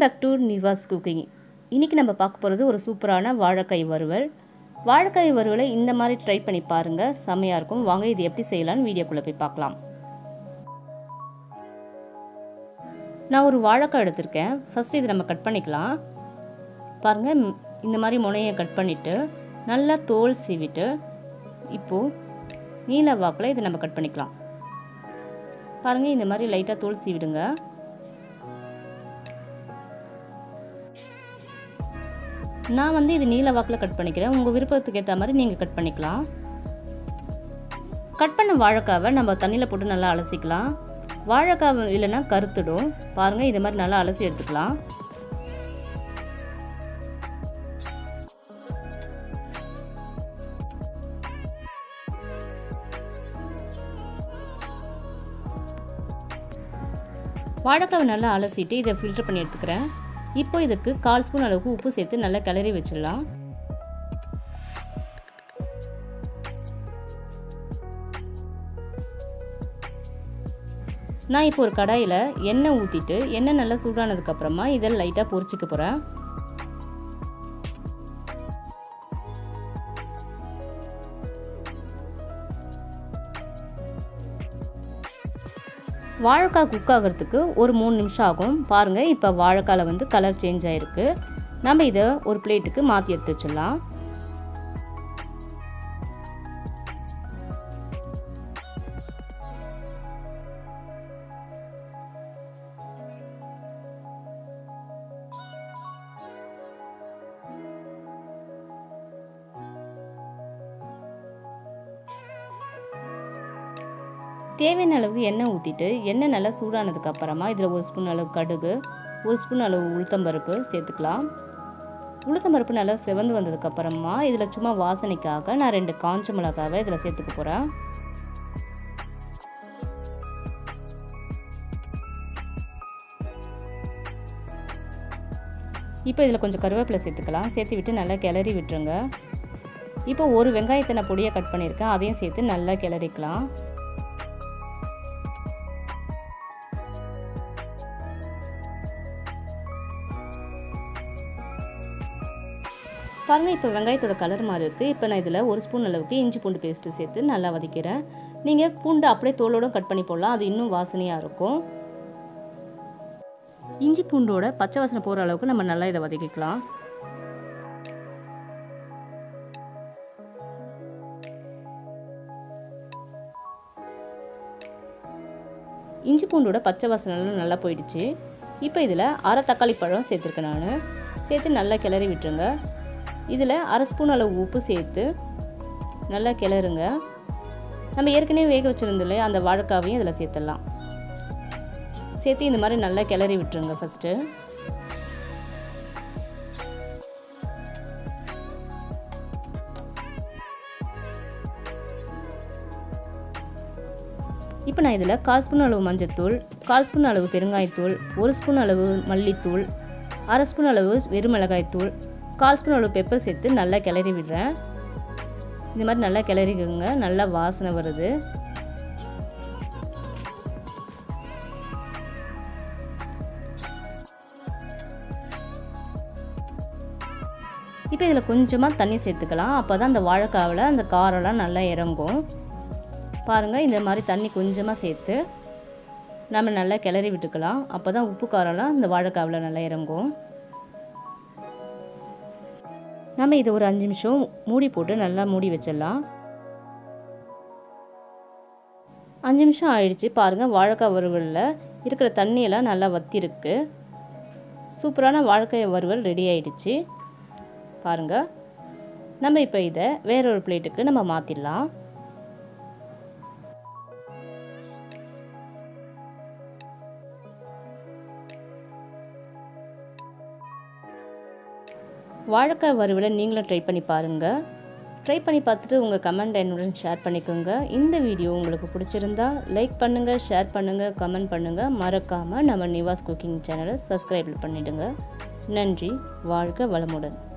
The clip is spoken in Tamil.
பேக் டு நிவாஸ் குக்கிங் இன்றைக்கி நம்ம பார்க்க போகிறது ஒரு சூப்பரான வாழைக்காய் வறுவல் வாழைக்காய் வறுவலை இந்த மாதிரி ட்ரை பண்ணி பாருங்கள் செம்மையாக இருக்கும் வாங்க இது எப்படி செய்யலாம்னு வீடியோக்குள்ளே போய் பார்க்கலாம் நான் ஒரு வாழைக்காய் எடுத்திருக்கேன் ஃபஸ்ட் இது நம்ம கட் பண்ணிக்கலாம் பாருங்கள் இந்த மாதிரி முனையை கட் பண்ணிவிட்டு நல்லா தோல் சீவிட்டு இப்போது நீல வாக்கில் இதை நம்ம கட் பண்ணிக்கலாம் பாருங்கள் இந்த மாதிரி லைட்டாக தோல் சீவிடுங்க நான் வந்து இது நீல வாக்கில் கட் பண்ணிக்கிறேன் உங்கள் விருப்பத்துக்கு ஏற்ற மாதிரி நீங்கள் கட் பண்ணிக்கலாம் கட் பண்ண வாழைக்காவை நம்ம தண்ணியில் போட்டு நல்லா அலசிக்கலாம் வாழைக்காய் இல்லைன்னா கருத்துடும் பாருங்கள் இது மாதிரி நல்லா அலசி எடுத்துக்கலாம் வாழைக்காவை நல்லா அலசிட்டு இதை ஃபில்டர் பண்ணி எடுத்துக்கிறேன் இப்போ இதுக்கு கால் ஸ்பூன் அளவுக்கு உப்பு சேர்த்து நல்லா கிளறி வச்சிடலாம் நான் இப்போ ஒரு கடாயில் எண்ணெய் ஊற்றிட்டு எண்ணெய் நல்லா சூடானதுக்கப்புறமா இதை லைட்டாக பொரிச்சிக்க போகிறேன் வாழைக்காய் குக் ஆகிறதுக்கு ஒரு மூணு நிமிஷம் ஆகும் பாருங்கள் இப்போ வாழைக்காயில் வந்து கலர் சேஞ்ச் ஆகிருக்கு நம்ம இதை ஒரு பிளேட்டுக்கு மாற்றி எடுத்து வச்சிடலாம் தேவையான அளவுக்கு எண்ணெய் ஊற்றிட்டு எண்ணெய் நல்லா சூடானதுக்கு அப்புறமா இதில் ஒரு ஸ்பூன் அளவு கடுகு ஒரு ஸ்பூன் அளவு உளுத்தம்பருப்பு சேர்த்துக்கலாம் உளுத்தம்பருப்பு நல்லா செவந்து வந்ததுக்கப்புறமா இதில் சும்மா வாசனைக்காக நான் ரெண்டு காஞ்ச மிளகாவை இதில் சேர்த்துக்க போகிறேன் இப்போ இதில் கொஞ்சம் கருவேப்பிலை சேர்த்துக்கலாம் சேர்த்து விட்டு நல்லா கிளறி விட்டுருங்க இப்போ ஒரு வெங்காயத்தை நான் பொடியாக கட் பண்ணியிருக்கேன் அதையும் சேர்த்து நல்லா கிளறிக்கலாம் பாருங்கள் இப்போ வெங்காயத்தோட கலர் மாதிரி இருக்குது இப்போ நான் இதில் ஒரு ஸ்பூன் அளவுக்கு இஞ்சி பூண்டு பேஸ்ட்டு சேர்த்து நல்லா வதக்கிறேன் நீங்கள் பூண்டு அப்படியே தோலோட கட் பண்ணி போடலாம் அது இன்னும் வாசனையாக இருக்கும் இஞ்சி பூண்டோட பச்சை வாசனை போகிற அளவுக்கு நம்ம நல்லா இதை வதக்கிக்கலாம் இஞ்சி பூண்டோட பச்சை வாசனைலாம் நல்லா போயிடுச்சு இப்போ இதில் அரை தக்காளி பழம் சேர்த்துருக்கேன் நான் சேர்த்து நல்லா கிளறி விட்டுருங்க இதில் அரை ஸ்பூன் அளவு உப்பு சேர்த்து நல்லா கிளறுங்க நம்ம ஏற்கனவே வேக வச்சுருந்தோம் இல்லையா அந்த வாழைக்காவையும் இதில் சேர்த்துடலாம் சேர்த்து இந்த மாதிரி நல்லா கிளறி விட்டுருங்க ஃபஸ்ட்டு இப்போ நான் இதில் கால் ஸ்பூன் அளவு மஞ்சத்தூள் கால் ஸ்பூன் அளவு பெருங்காயத்தூள் ஒரு ஸ்பூன் அளவு மல்லித்தூள் அரை ஸ்பூன் அளவு வெறுமிளகாய்த்தூள் கால் ஸ்பூன் அளவு பெப்பர் சேர்த்து நல்லா கிளறி விடுறேன் இந்த மாதிரி நல்லா கிளறிக்கோங்க நல்லா வாசனை வருது இப்போ இதில் கொஞ்சமாக தண்ணி சேர்த்துக்கலாம் அப்போ தான் அந்த வாழைக்காவில் அந்த காரெல்லாம் நல்லா இறங்கும் பாருங்கள் இந்த மாதிரி தண்ணி கொஞ்சமாக சேர்த்து நம்ம நல்லா கிளறி விட்டுக்கலாம் அப்போ தான் உப்பு காரெல்லாம் இந்த வாழைக்காவில் நல்லா இறங்கும் நம்ம இதை ஒரு அஞ்சு நிமிஷம் மூடி போட்டு நல்லா மூடி வச்சிடலாம் அஞ்சு நிமிஷம் ஆயிடுச்சு பாருங்கள் வாழைக்காய் வறுவலில் இருக்கிற தண்ணியெல்லாம் நல்லா வத்திருக்கு சூப்பரான வாழைக்காய் வறுவல் ரெடி ஆயிடுச்சு பாருங்கள் நம்ம இப்போ இதை வேற ஒரு பிளேட்டுக்கு நம்ம மாற்றிடலாம் வாழைக்காய் வறுவலை நீங்களும் ட்ரை பண்ணி பாருங்கள் ட்ரை பண்ணி பார்த்துட்டு உங்கள் கமெண்ட் என்னுடன் ஷேர் பண்ணிக்கோங்க இந்த வீடியோ உங்களுக்கு பிடிச்சிருந்தா லைக் பண்ணுங்கள் ஷேர் பண்ணுங்கள் கமெண்ட் பண்ணுங்கள் மறக்காமல் நம்ம நிவாஸ் குக்கிங் சேனலை சப்ஸ்கிரைப் பண்ணிவிடுங்க நன்றி வாழ்க வளமுடன்